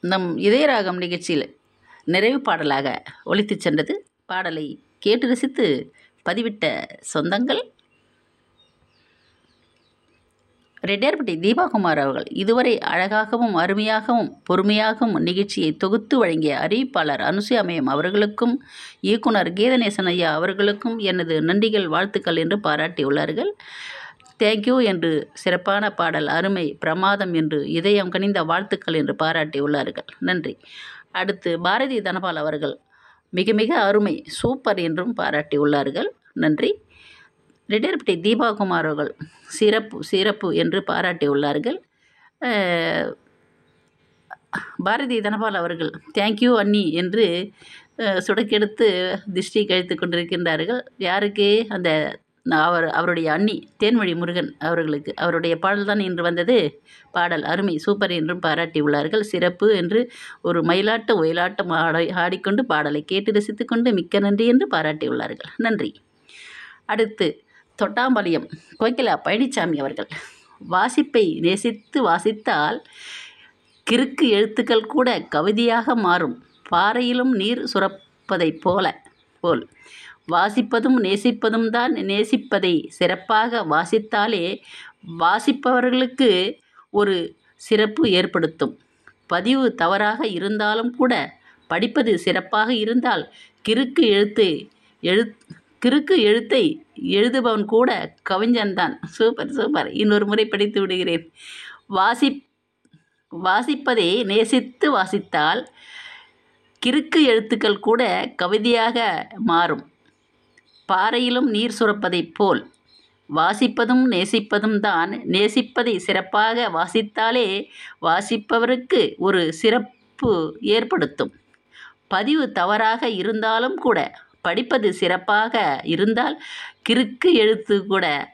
நம் இதயராகம் நிகழ்ச்சியில் நிறைவு பாடலாக ஒலித்துச் சென்றது பாடலை கேட்டு ரசித்து பதிவிட்ட சொந்தங்கள் ரெட்டியார்பட்டி தீபாகுமார் அவர்கள் இதுவரை அழகாகவும் அருமையாகவும் பொறுமையாகவும் நிகழ்ச்சியை தொகுத்து வழங்கிய அறிவிப்பாளர் அனுசுயாமயம் அவர்களுக்கும் இயக்குனர் கீதநேசன் ஐயா அவர்களுக்கும் எனது நன்றிகள் வாழ்த்துக்கள் என்று பாராட்டியுள்ளார்கள் தேங்க்யூ என்று சிறப்பான பாடல் அருமை பிரமாதம் என்று இதயம் கனிந்த வாழ்த்துக்கள் என்று பாராட்டியுள்ளார்கள் நன்றி அடுத்து பாரதி தனபால் அவர்கள் மிக மிக அருமை சூப்பர் என்றும் பாராட்டியுள்ளார்கள் நன்றி ரெட்டியார்பட்டி தீபாகுமார் அவர்கள் சிறப்பு சிறப்பு என்று பாராட்டியுள்ளார்கள் அஹ், பாரதி தனபால் அவர்கள் தேங்க்யூ அண்ணி என்று அஹ், சுடக்கெடுத்து திருஷ்டி கழித்து கொண்டிருக்கின்றார்கள் யாருக்கு அந்த அவர் அவருடைய அண்ணி தேன்மொழி முருகன் அவர்களுக்கு அவருடைய பாடல் தான் இன்று வந்தது பாடல் அருமை சூப்பர் என்றும் பாராட்டியுள்ளார்கள் சிறப்பு என்று ஒரு மயிலாட்ட ஒயிலாட்டம் ஆட ஆடிக்கொண்டு பாடலை கேட்டு ரசித்துக்கொண்டு மிக்க நன்றி என்று பாராட்டியுள்ளார்கள் நன்றி அடுத்து தொட்டாம்பாளையம் கோகிலா பழனிசாமி அவர்கள் வாசிப்பை நேசித்து வாசித்தால் கிறுக்கு எழுத்துக்கள் கூட கவிதையாக மாறும் பாறையிலும் நீர் சுரப்பதைப் போல போல் வாசிப்பதும் நேசிப்பதும் தான் நேசிப்பதை சிறப்பாக வாசித்தாலே வாசிப்பவர்களுக்கு ஒரு சிறப்பு ஏற்படுத்தும் பதிவு தவறாக இருந்தாலும் கூட படிப்பது சிறப்பாக இருந்தால் கிறுக்கு எழுத்து எழு கிறுக்கு எழுத்தை எழுதுபவன் கூட கவிஞன்தான் சூப்பர் சூப்பர் இன்னொரு முறை படித்து விடுகிறேன் வாசி வாசிப்பதை நேசித்து வாசித்தால் கிறுக்கு எழுத்துக்கள் கூட கவிதையாக மாறும் பாறையிலும் நீர் சுரப்பதைப் போல் வாசிப்பதும் நேசிப்பதும் தான் நேசிப்பதை சிறப்பாக வாசித்தாலே வாசிப்பவருக்கு ஒரு சிறப்பு ஏற்படுத்தும் பதிவு தவறாக இருந்தாலும் கூட படிப்பது சிறப்பாக இருந்தால் கிறுக்கு எழுத்து கூட